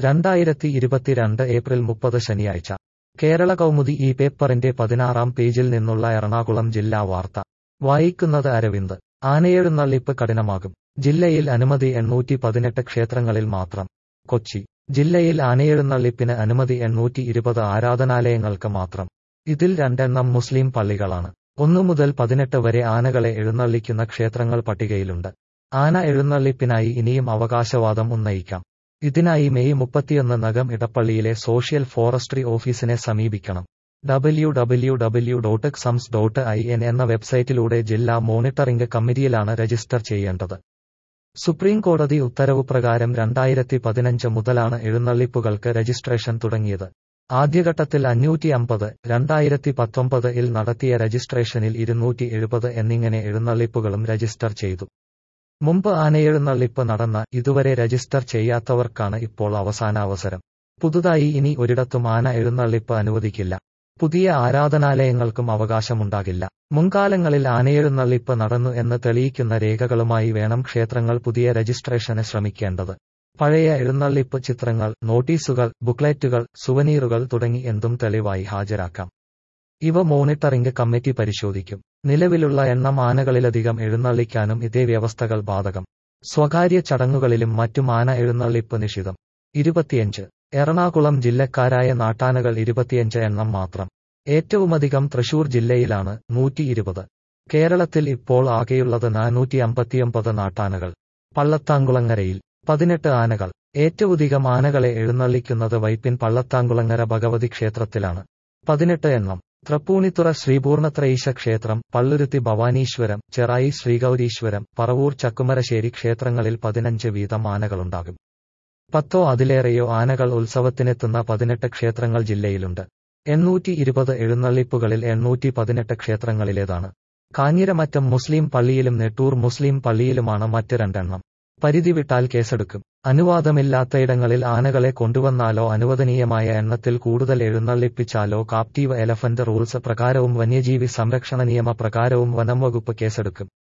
രണ്ടായിരത്തി ഇരുപത്തിരണ്ട് ഏപ്രിൽ മുപ്പത് ശനിയാഴ്ച കേരള കൗമുദി ഈ പേപ്പറിന്റെ പതിനാറാം പേജിൽ നിന്നുള്ള എറണാകുളം ജില്ലാ വാർത്ത വായിക്കുന്നത് അരവിന്ദ് ആനയെഴുന്നള്ളിപ്പ് കഠിനമാകും ജില്ലയിൽ അനുമതി എണ്ണൂറ്റി പതിനെട്ട് ക്ഷേത്രങ്ങളിൽ മാത്രം കൊച്ചി ജില്ലയിൽ ആനയെഴുന്നള്ളിപ്പിന് അനുമതി എണ്ണൂറ്റി ഇരുപത് ആരാധനാലയങ്ങൾക്ക് മാത്രം ഇതിൽ രണ്ടെണ്ണം മുസ്ലിം പള്ളികളാണ് ഒന്നു മുതൽ പതിനെട്ട് വരെ ആനകളെ എഴുന്നള്ളിക്കുന്ന ക്ഷേത്രങ്ങൾ പട്ടികയിലുണ്ട് ആന എഴുന്നള്ളിപ്പിനായി ഇനിയും അവകാശവാദം ഉന്നയിക്കാം ഇതിനായി മെയ് മുപ്പത്തിയൊന്ന് നഗം ഇടപ്പള്ളിയിലെ സോഷ്യൽ ഫോറസ്ട്രി ഓഫീസിനെ സമീപിക്കണം ഡബ്ല്യു ഡബ്ല്യു ഡബ്ല്യു ഡോട്ട് സംസ് ഡോട്ട് ഐ എൻ എന്ന വെബ്സൈറ്റിലൂടെ ജില്ലാ മോണിറ്ററിംഗ് കമ്മിറ്റിയിലാണ് രജിസ്റ്റർ ചെയ്യേണ്ടത് സുപ്രീം കോടതി ഉത്തരവ് പ്രകാരം രണ്ടായിരത്തി പതിനഞ്ച് മുതലാണ് എഴുന്നള്ളിപ്പുകൾക്ക് രജിസ്ട്രേഷൻ തുടങ്ങിയത് ആദ്യഘട്ടത്തിൽ അഞ്ഞൂറ്റി അമ്പത് രണ്ടായിരത്തി പത്തൊമ്പത് ഇൽ നടത്തിയ രജിസ്ട്രേഷനിൽ ഇരുന്നൂറ്റി എഴുപത് എന്നിങ്ങനെ എഴുന്നള്ളിപ്പുകളും രജിസ്റ്റർ ചെയ്തു മുമ്പ് ആനയെഴുന്നള്ളിപ്പ് നടന്ന ഇതുവരെ രജിസ്റ്റർ ചെയ്യാത്തവർക്കാണ് ഇപ്പോൾ അവസാനാവസരം പുതുതായി ഇനി ഒരിടത്തും ആന എഴുന്നള്ളിപ്പ് അനുവദിക്കില്ല പുതിയ ആരാധനാലയങ്ങൾക്കും അവകാശമുണ്ടാകില്ല മുൻകാലങ്ങളിൽ ആനയെഴുന്നള്ളിപ്പ് നടന്നു എന്ന് തെളിയിക്കുന്ന രേഖകളുമായി വേണം ക്ഷേത്രങ്ങൾ പുതിയ രജിസ്ട്രേഷന് ശ്രമിക്കേണ്ടത് പഴയ എഴുന്നള്ളിപ്പ് ചിത്രങ്ങൾ നോട്ടീസുകൾ ബുക്ക്ലെറ്റുകൾ സുവനീറുകൾ തുടങ്ങി എന്തും തെളിവായി ഹാജരാക്കാം ഇവ മോണിറ്ററിംഗ് കമ്മിറ്റി പരിശോധിക്കും നിലവിലുള്ള എണ്ണം ആനകളിലധികം എഴുന്നള്ളിക്കാനും ഇതേ വ്യവസ്ഥകൾ ബാധകം സ്വകാര്യ ചടങ്ങുകളിലും മറ്റും ആന എഴുന്നള്ളിപ്പ് നിഷിതം ഇരുപത്തിയഞ്ച് എറണാകുളം ജില്ലക്കാരായ നാട്ടാനകൾ ഇരുപത്തിയഞ്ച് എണ്ണം മാത്രം ഏറ്റവുമധികം തൃശൂർ ജില്ലയിലാണ് നൂറ്റി ഇരുപത് കേരളത്തിൽ ഇപ്പോൾ ആകെയുള്ളത് നാനൂറ്റി അമ്പത്തിയൊമ്പത് നാട്ടാനകൾ പള്ളത്താങ്കുളങ്ങരയിൽ പതിനെട്ട് ആനകൾ ഏറ്റവുമധികം ആനകളെ എഴുന്നള്ളിക്കുന്നത് വൈപ്പിൻ പള്ളത്താങ്കുളങ്ങര ഭഗവതി ക്ഷേത്രത്തിലാണ് പതിനെട്ട് എണ്ണം തൃപ്പൂണിത്തുറ ശ്രീപൂർണത്രയീശ ക്ഷേത്രം പള്ളുരുത്തി ഭവാനീശ്വരം ചെറായി ശ്രീഗൗരീശ്വരം പറവൂർ ചക്കുമരശ്ശേരി ക്ഷേത്രങ്ങളിൽ പതിനഞ്ച് വീതം ആനകളുണ്ടാകും പത്തോ അതിലേറെയോ ആനകൾ ഉത്സവത്തിനെത്തുന്ന പതിനെട്ട് ക്ഷേത്രങ്ങൾ ജില്ലയിലുണ്ട് എണ്ണൂറ്റി ഇരുപത് എഴുന്നള്ളിപ്പുകളിൽ എണ്ണൂറ്റി പതിനെട്ട് ക്ഷേത്രങ്ങളിലേതാണ് കാഞ്ഞിരമറ്റം മുസ്ലിം പള്ളിയിലും നെട്ടൂർ മുസ്ലിം പള്ളിയിലുമാണ് മറ്റ് രണ്ടെണ്ണം പരിധി വിട്ടാൽ കേസെടുക്കും അനുവാദമില്ലാത്തയിടങ്ങളിൽ ആനകളെ കൊണ്ടുവന്നാലോ അനുവദനീയമായ എണ്ണത്തിൽ കൂടുതൽ എഴുന്നള്ളിപ്പിച്ചാലോ കാപ്റ്റീവ് എലഫന്റ് റൂൾസ് പ്രകാരവും വന്യജീവി സംരക്ഷണ നിയമ പ്രകാരവും വനം വകുപ്പ് കേസെടുക്കും